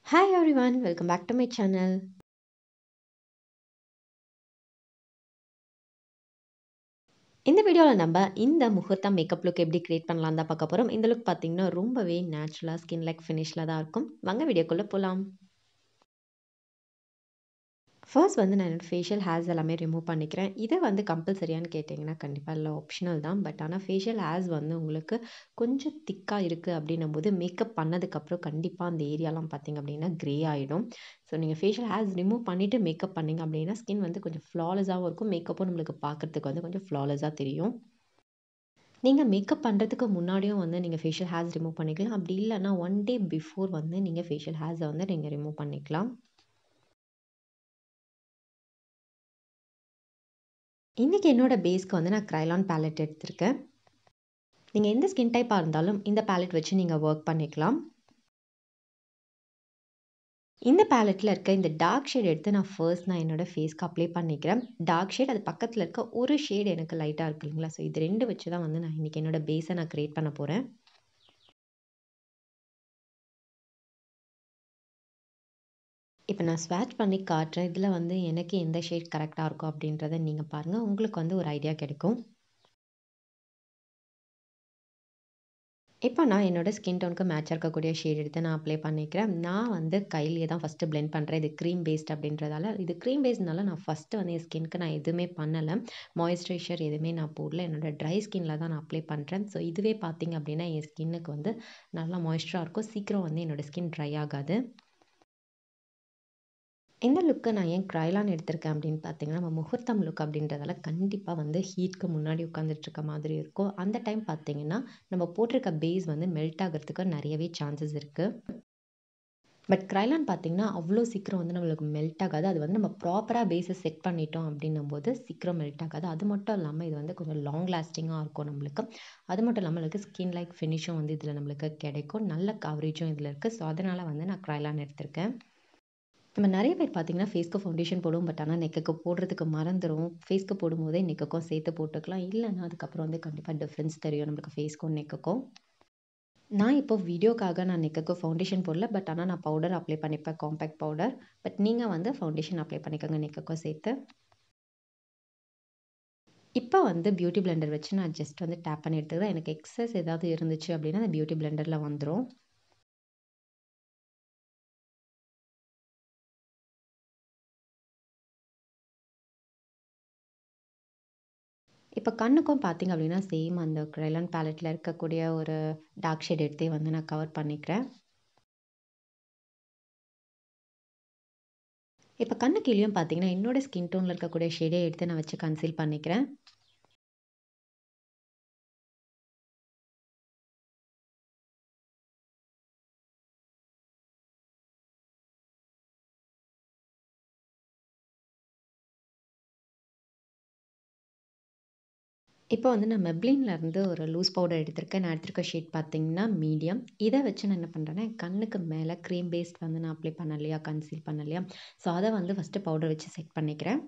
Hi everyone, welcome back to my channel. இந்த வீடியோவில் நம்ம இந்த முகூர்த்தம் மேக்கப் லுக் எப்படி கிரியேட் பண்ணலாம் தான் பார்க்க போகிறோம் இந்த லுக் பார்த்தீங்கன்னா ரொம்பவே நேச்சுரலாக ஸ்கின் லைக் ஃபினிஷில் தான் இருக்கும் வாங்க வீடியோக்குள்ளே போகலாம் ஃபர்ஸ்ட் வந்து நான் என்னோடய ஃபேஷியல் ஹேர்ஸ் எல்லாமே ரிமூவ் பண்ணிக்கிறேன் இதை வந்து கம்பல்சரியான்னு கேட்டிங்கன்னா கண்டிப்பாக இல்லை ஆப்ஷனல் தான் பட் ஆனால் ஃபேஷியல் ஹேர்ஸ் வந்து உங்களுக்கு கொஞ்சம் திக்காக இருக்குது அப்படின்னும் போது மேக்கப் பண்ணதுக்கப்புறம் கண்டிப்பாக அந்த ஏரியாலாம் பார்த்திங்க அப்படின்னா க்ரே ஆகிடும் ஸோ நீங்கள் ஃபேஷியல் ஹேர்ஸ் ரிமூவ் பண்ணிவிட்டு மேக்கப் பண்ணிங்க அப்படின்னா ஸ்கின் வந்து கொஞ்சம் ஃப்ளாலஸாகவும் இருக்கும் மேக்கப்பும் நம்மளுக்கு பார்க்குறதுக்கு வந்து கொஞ்சம் ஃப்ளாலஸாக தெரியும் நீங்கள் மேக்கப் பண்ணுறதுக்கு முன்னாடியும் வந்து நீங்கள் ஃபேஷியல் ஹேர்ஸ் ரிமூவ் பண்ணிக்கலாம் அப்படி இல்லைன்னா ஒன் டே பிஃபோர் வந்து நீங்கள் ஃபேஷியல் ஹேர்ஸை வந்து நீங்கள் ரிமூவ் பண்ணிக்கலாம் இன்றைக்கி என்னோடய பேஸ்க்கு வந்து நான் க்ரைலான் பேலட் எடுத்திருக்கேன் நீங்கள் எந்த ஸ்கின் டைப்பாக இருந்தாலும் இந்த பேலட் வச்சு நீங்கள் ஒர்க் பண்ணிக்கலாம் இந்த பேலட்டில் இருக்க இந்த டார்க் ஷேட் எடுத்து நான் ஃபர்ஸ்ட் நான் என்னோடய ஃபேஸ்க்கு அப்ளை பண்ணிக்கிறேன் டார்க் ஷேட் அது பக்கத்தில் இருக்க ஒரு ஷேட் எனக்கு லைட்டாக இருக்குது இல்லைங்களா ஸோ இது ரெண்டு வச்சு தான் வந்து நான் இன்றைக்கி என்னோடய பேஸை நான் க்ரியேட் பண்ண போகிறேன் இப்போ நான் ஸ்வாட்ச் பண்ணி காட்டுறேன் இதில் வந்து எனக்கு எந்த ஷேட் கரெக்டாக இருக்கும் அப்படின்றத நீங்கள் பாருங்கள் உங்களுக்கு வந்து ஒரு ஐடியா கிடைக்கும் இப்போ நான் என்னோடய ஸ்கின் டோனுக்கு மேட்சாக இருக்கக்கூடிய ஷேட் எடுத்து நான் அப்ளை பண்ணிக்கிறேன் நான் வந்து கையிலேயே தான் ஃபஸ்ட்டு பிளெண்ட் பண்ணுறேன் இது க்ரீம் பேஸ்ட் அப்படின்றதால இது க்ரீம் பேஸ்ட்னால நான் ஃபஸ்ட்டு வந்து என் ஸ்கின்க்கு நான் எதுவுமே பண்ணலை மாய்ஸ்சரைசர் எதுவுமே நான் போடல என்னோடய ட்ரை ஸ்கின்னில் தான் நான் அப்ளை பண்ணுறேன் ஸோ இதுவே பார்த்திங்க அப்படின்னா என் ஸ்கின்னுக்கு வந்து நல்லா மாய்ஸ்சராக இருக்கும் சீக்கிரம் வந்து என்னோடய ஸ்கின் ட்ரை ஆகாது இந்த லுக்கை நான் ஏன் க்ரைலான் எடுத்திருக்கேன் அப்படின்னு பார்த்தீங்கன்னா நம்ம முகூர்த்தம் லுக் அப்படின்றதால கண்டிப்பாக வந்து ஹீட்க்கு முன்னாடி உட்காந்துட்ருக்க மாதிரி இருக்கும் அந்த டைம் பார்த்தீங்கன்னா நம்ம போட்டிருக்க பேஸ் வந்து மெல்ட் ஆகிறதுக்கு நிறையவே சான்சஸ் இருக்குது பட் க்ரைலான் பார்த்திங்கன்னா அவ்வளோ சீக்கிரம் வந்து நம்மளுக்கு மெல்ட் ஆகாது அது வந்து நம்ம ப்ராப்பராக பேஸை செட் பண்ணிட்டோம் அப்படின்னும் போது சீக்கிரம் மெல்ட் ஆகாது அது மட்டும் இல்லாமல் இது வந்து கொஞ்சம் லாங் லாஸ்டிங்காக இருக்கும் நம்மளுக்கு அது மட்டும் இல்லாமல் நம்மளுக்கு ஸ்கின் லைக் ஃபினிஷும் வந்து இதில் நம்மளுக்கு கிடைக்கும் நல்ல கவரேஜும் இதில் இருக்குது ஸோ அதனால் வந்து நான் க்ரைலான் எடுத்திருக்கேன் நம்ம நிறைய பேர் பார்த்திங்கன்னா ஃபேஸ்க்கு ஃபவுண்டேஷன் போடுவோம் பட் ஆனால் நெக்குக்கு போடுறதுக்கு மறந்துடும் ஃபேஸ்க்கு போடும்போதே நெக்குக்கும் சேர்த்து போட்டுக்கலாம் இல்லைன்னா அதுக்கப்புறம் வந்து கண்டிப்பாக டிஃப்ரென்ஸ் தெரியும் நம்மளுக்கு ஃபேஸ்க்கும் நெக்குக்கும் நான் இப்போ வீடியோக்காக நான் நெக்குக்கு ஃபவுண்டேஷன் போடல பட் ஆனால் நான் பவுடர் அப்ளை பண்ணிப்பேன் காம்பேக்ட் பவுடர் பட் நீங்கள் வந்து ஃபவுண்டேஷன் அப்ளை பண்ணிக்கோங்க நெக்குக்கும் சேர்த்து இப்போ வந்து பியூட்டி பிளெண்டர் வச்சு நான் ஜஸ்ட் வந்து டேப் பண்ணி எடுத்துக்கிறேன் எனக்கு எக்ஸஸ் ஏதாவது இருந்துச்சு அப்படின்னா அந்த பியூட்டி பிளெண்டரில் வந்துடும் இப்போ கண்ணுக்கும் பார்த்திங்க அப்படின்னா சேம் அந்த க்ரைலான் பேலட்டில் இருக்கக்கூடிய ஒரு டார்க் ஷேட் எடுத்தே வந்து நான் கவர் பண்ணிக்கிறேன் இப்போ கண்ணு கீழேயும் பார்த்தீங்கன்னா என்னோடய ஸ்கின் டோனில் இருக்கக்கூடிய ஷேடே எடுத்து நான் வச்சு கன்சீல் பண்ணிக்கிறேன் இப்போ வந்து நான் மெப்ளின்லேருந்து ஒரு லூஸ் பவுடர் எடுத்திருக்கேன் நான் எடுத்திருக்க ஷேட் பார்த்தீங்கன்னா மீடியம் இதை வச்சு நான் என்ன பண்ணுறேன்னா கண்ணுக்கு மேலே க்ரீம் பேஸ்ட் வந்து நான் அப்ளை பண்ண இல்லையா கன்சீல் பண்ண இல்லையா ஸோ அதை வந்து ஃபஸ்ட்டு பவுடர் வச்சு செட் பண்ணிக்கிறேன்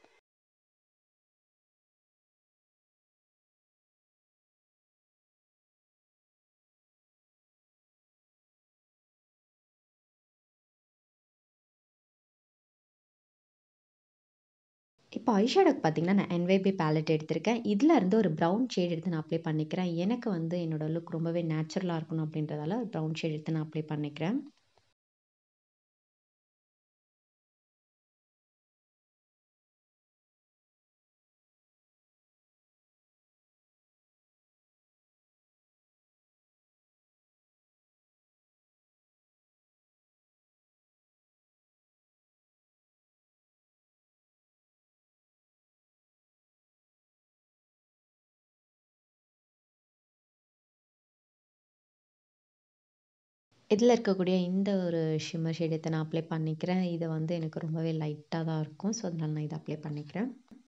இப்போ ஐஷேடோக்கு பார்த்தீங்கன்னா நான் என்வைபி பேலட் எடுத்திருக்கேன் இதில் இருந்து ஒரு ப்ரௌன் ஷேட் எடுத்து நான் அப்ளை பண்ணிக்கிறேன் எனக்கு வந்து என்னோடய லுக் ரொம்பவே நேச்சுரலாக இருக்கணும் அப்படின்றதால ப்ரௌன் ஷேட் எடுத்து நான் அப்ளை பண்ணிக்கிறேன் இதில் இருக்கக்கூடிய இந்த ஒரு ஷிம்மர் ஷேட் எடுத்து நான் அப்ளை பண்ணிக்கிறேன் இது வந்து எனக்கு ரொம்பவே லைட்டாக தான் இருக்கும் ஸோ அதனால் நான் இதை அப்ளை பண்ணிக்கிறேன்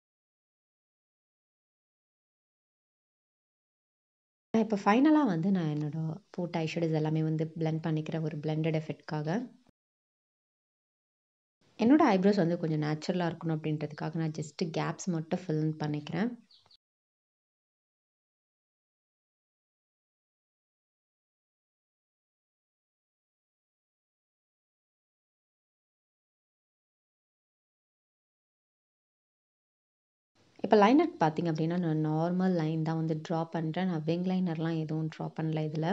இப்போ ஃபைனலாக வந்து நான் என்னோடய போட்ட ஐஷேடோஸ் எல்லாமே வந்து பிளெண்ட் பண்ணிக்கிறேன் ஒரு பிளெண்டட் எஃபெக்ட்காக என்னோடய ஐப்ரோஸ் வந்து கொஞ்சம் நேச்சுரலாக இருக்கணும் அப்படின்றதுக்காக நான் ஜஸ்ட்டு கேப்ஸ் மட்டும் ஃபில் பண்ணிக்கிறேன் இப்போ லைனர் பார்த்தீங்க அப்படின்னா நான் நார்மல் லைன் தான் வந்து ட்ரா பண்ணுறேன் நான் விங் லைனர்லாம் எதுவும் ட்ரா பண்ணல இதில்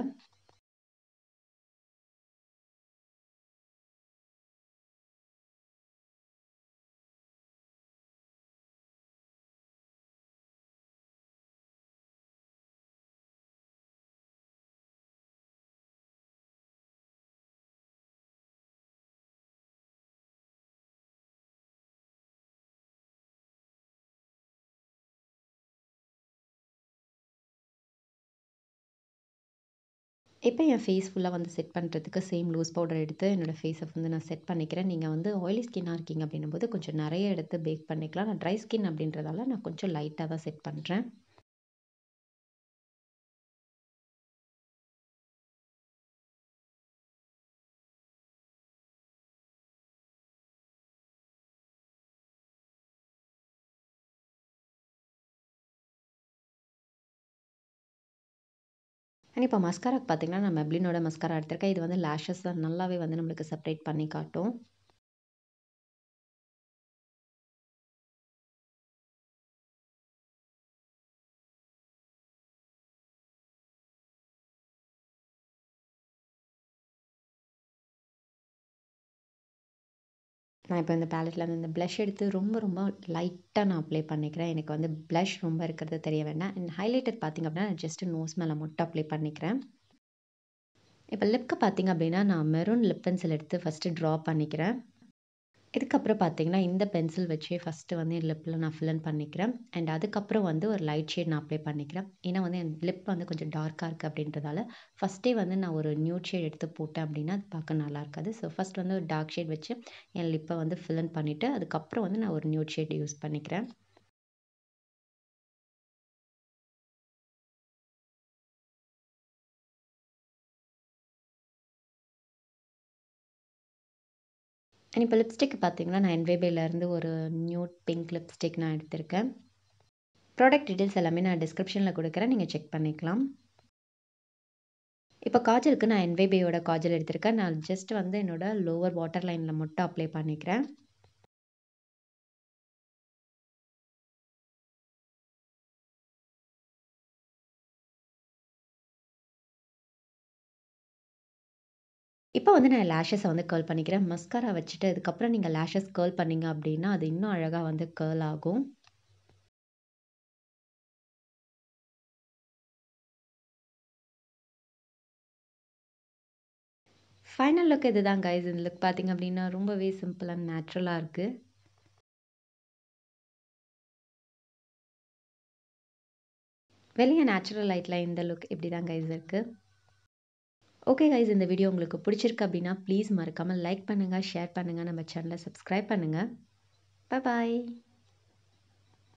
இப்போ என் ஃபேஸ் ஃபுல்லாக வந்து செட் பண்ணுறதுக்கு சேம் லூஸ் பவுடர் எடுத்து என்னோடய ஃபேஸை வந்து நான் செட் பண்ணிக்கிறேன் நீங்கள் வந்து ஆயிலி ஸ்கின்னாக இருக்கீங்க அப்படின்னும் போது கொஞ்சம் நிறைய எடுத்து பேக் பண்ணிக்கலாம் நான் ட்ரை ஸ்கின் அப்படின்றதால நான் கொஞ்சம் லைட்டாக தான் செட் பண்ணுறேன் அண்ட் இப்போ மஸ்காராக்கு பார்த்தீங்கன்னா நான் மெப்ளினோட மஸ்காரா எடுத்திருக்கேன் இது வந்து லேஷஸ் தான் நல்லாவே வந்து நம்மளுக்கு செப்பரேட் பண்ணி காட்டும் நான் இப்போ இந்த பேலட்டில் வந்து இந்த ப்ளஷ் எடுத்து ரொம்ப ரொம்ப லைட்டாக நான் அப்ளை பண்ணிக்கிறேன் எனக்கு வந்து ப்ளஷ் ரொம்ப இருக்கிறது தெரிய வேண்டாம் அண்ட் ஹைலைட்டர் பார்த்திங்க அப்படின்னா நான் ஜஸ்ட்டு நோஸ் மேலே மட்டும் அப்ளை பண்ணிக்கிறேன் இப்போ லிப்க்கு பார்த்திங்க அப்படின்னா நான் மெரூன் லிப் பென்சில் எடுத்து ஃபஸ்ட்டு ட்ரா பண்ணிக்கிறேன் இதுக்கப்புறம் பார்த்தீங்கன்னா இந்த பென்சில் வச்சே ஃபஸ்ட்டு வந்து என் லிப்பில் நான் ஃபில்லன் பண்ணிக்கிறேன் அண்ட் அதுக்கப்புறம் வந்து ஒரு லைட் ஷேட் நான் அப்ளை பண்ணிக்கிறேன் ஏன்னா வந்து என் லிப் வந்து கொஞ்சம் டார்க்காக இருக்குது அப்படின்றதால ஃபஸ்ட்டே வந்து நான் ஒரு நியூட் ஷேட் எடுத்து போட்டேன் அப்படின்னா அது பார்க்க நல்லா இருக்காது ஸோ ஃபஸ்ட் வந்து ஒரு டார்க் ஷேட் வச்சு என் லிப்பை வந்து ஃபில்லன் பண்ணிவிட்டு அதுக்கப்புறம் வந்து நான் ஒரு நியூட் ஷேட் யூஸ் பண்ணிக்கிறேன் அண்ட் இப்போ லிப்ஸ்டிக் பார்த்தீங்கன்னா நான் என்வேபேலேருந்து ஒரு நியூட் பிங்க் லிப்ஸ்டிக் நான் எடுத்திருக்கேன் ப்ராடக்ட் டீட்டெயில்ஸ் எல்லாமே நான் டிஸ்கிரிப்ஷனில் கொடுக்குறேன் நீங்கள் செக் பண்ணிக்கலாம் இப்போ காஜலுக்கு நான் என்வேபேயோட காஜல் எடுத்திருக்கேன் நான் ஜஸ்ட் வந்து என்னோட லோவர் வாட்டர் லைனில் மட்டும் அப்ளை பண்ணிக்கிறேன் இப்போ வந்து நான் லேஷஸை வந்து கேர்ள் பண்ணிக்கிறேன் மஸ்காரா வச்சுட்டு அதுக்கப்புறம் நீங்கள் லேஷஸ் கேர்ள் பண்ணிங்க அப்படின்னா அது இன்னும் அழகாக வந்து கேர்ள் ஆகும் ஃபைனல் லுக் இதுதான் கைஸ் இந்த லுக் பார்த்தீங்க அப்படின்னா ரொம்பவே சிம்பிள் அண்ட் நேச்சுரலாக இருக்குது வெளியே நேச்சுரல் லைட்டில் இந்த லுக் இப்படி தான் கைஸ் இருக்குது ஓகே கைஸ் இந்த வீடியோ உங்களுக்கு பிடிச்சிருக்கு அப்படின்னா ப்ளீஸ் மறக்காமல் லைக் பண்ணுங்கள் ஷேர் பண்ணுங்கள் நம்ம சேனலை சப்ஸ்கிரைப் பண்ணுங்கள் பாய்